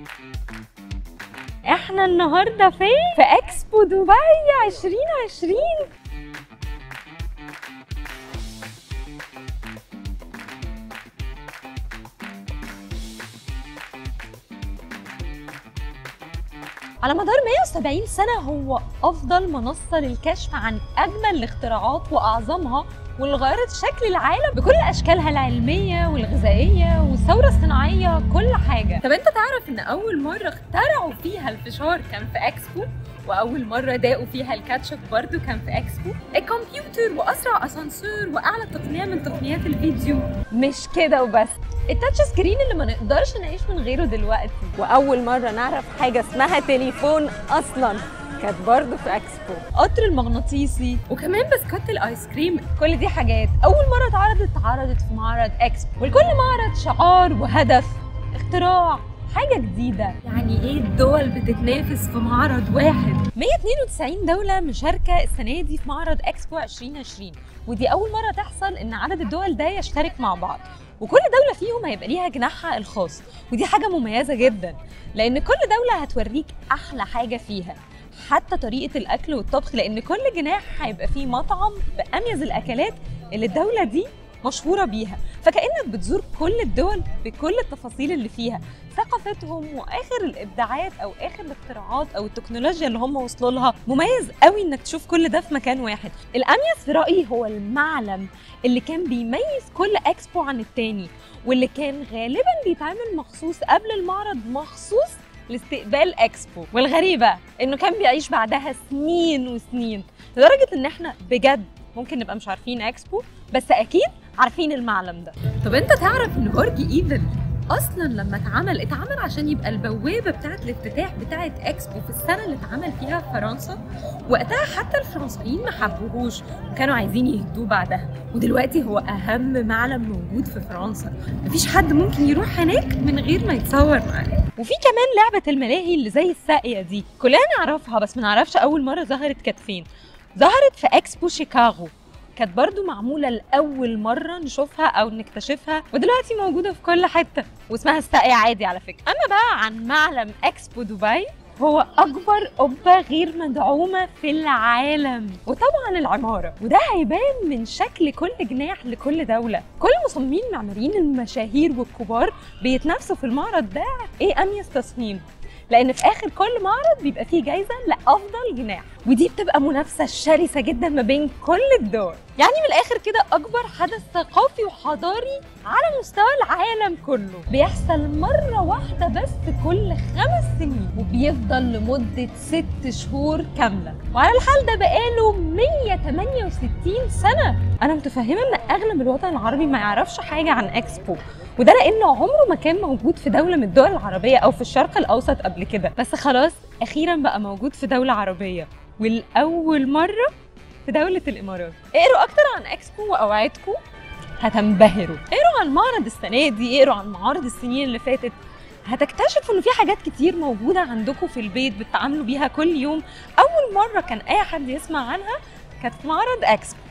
احنا النهارده فين؟ في اكسبو دبي 2020 على مدار 170 سنة هو أفضل منصة للكشف عن أجمل الاختراعات وأعظمها واللي غيرت شكل العالم بكل أشكالها العلمية والغذائية والثورة الصناعية كل حاجة طب أنت تعرف إن أول مرة اخترعوا فيها الفشار كان في أكسبو واول مره داقوا فيها الكاتشب برضو كان في اكسبو الكمبيوتر واسرع اسانسير واعلى تقنيه من تقنيات الفيديو مش كده وبس التاتش سكرين اللي ما نقدرش نعيش من غيره دلوقتي واول مره نعرف حاجه اسمها تليفون اصلا كانت برضه في اكسبو قطر المغناطيسي وكمان بسكوت الايس كريم كل دي حاجات اول مره اتعرضت اتعرضت في معرض اكسبو ولكل معرض شعار وهدف اختراع حاجة جديدة يعني ايه الدول بتتنافس في معرض واحد 192 دولة مشاركة السنة دي في معرض اكسبو 2020 ودي أول مرة تحصل إن عدد الدول ده يشترك مع بعض وكل دولة فيهم هيبقى ليها جناحها الخاص ودي حاجة مميزة جدا لأن كل دولة هتوريك أحلى حاجة فيها حتى طريقة الأكل والطبخ لأن كل جناح هيبقى فيه مطعم بأميز الأكلات اللي الدولة دي مشهورة بيها فكأنك بتزور كل الدول بكل التفاصيل اللي فيها ثقافتهم واخر الابداعات او اخر الاختراعات او التكنولوجيا اللي هم وصلوا لها مميز قوي انك تشوف كل ده في مكان واحد الاميز في رايي هو المعلم اللي كان بيميز كل اكسبو عن التاني واللي كان غالبا بيتعمل مخصوص قبل المعرض مخصوص لاستقبال اكسبو والغريبه انه كان بيعيش بعدها سنين وسنين لدرجه ان احنا بجد ممكن نبقى مش عارفين اكسبو بس اكيد عارفين المعلم ده طب انت تعرف ان برج ايفل اصلا لما اتعمل اتعمل عشان يبقى البوابه بتاعه الافتتاح بتاعه اكسبو في السنه اللي اتعمل فيها في فرنسا وقتها حتى الفرنسيين ما حبوهوش وكانوا عايزين يهدوه بعدها ودلوقتي هو اهم معلم موجود في فرنسا مفيش حد ممكن يروح هناك من غير ما يتصور معاه وفي كمان لعبه الملاهي اللي زي الساقيه دي كلنا نعرفها بس ما نعرفش اول مره ظهرت كانت فين ظهرت في اكسبو شيكاغو كانت برضو معمولة لأول مرة نشوفها أو نكتشفها ودلوقتي موجودة في كل حتة واسمها الساقية عادي على فكرة أما بقى عن معلم إكسبو دبي هو أكبر قبة غير مدعومة في العالم وطبعا العمارة وده هيبان من شكل كل جناح لكل دولة كل مصممين المعماريين المشاهير والكبار بيتنافسوا في المعرض ده ايه أميز تصميم لان في اخر كل معرض بيبقى فيه جايزه لافضل جناح ودي بتبقى منافسه شرسه جدا ما بين كل الدول يعني من الاخر كده اكبر حدث ثقافي وحضاري على مستوى العالم كله بيحصل مره واحده بس كل خمس سنين وبيفضل لمده ست شهور كامله وعلى الحال ده بقاله 168 سنه انا متفهمه ان اغلب الوطن العربي ما يعرفش حاجه عن اكسبو وده لانه عمره ما كان موجود في دوله من الدول العربيه او في الشرق الاوسط قبل كده بس خلاص اخيرا بقى موجود في دوله عربيه والاول مره في دوله الامارات اقروا اكتر عن اكسبو واوعدكم هتنبهروا اقروا عن معرض السنه دي اقروا عن معارض السنين اللي فاتت هتكتشفوا ان في حاجات كتير موجوده عندكم في البيت بتتعاملوا بيها كل يوم اول مره كان اي حد يسمع عنها كانت في معرض اكسبو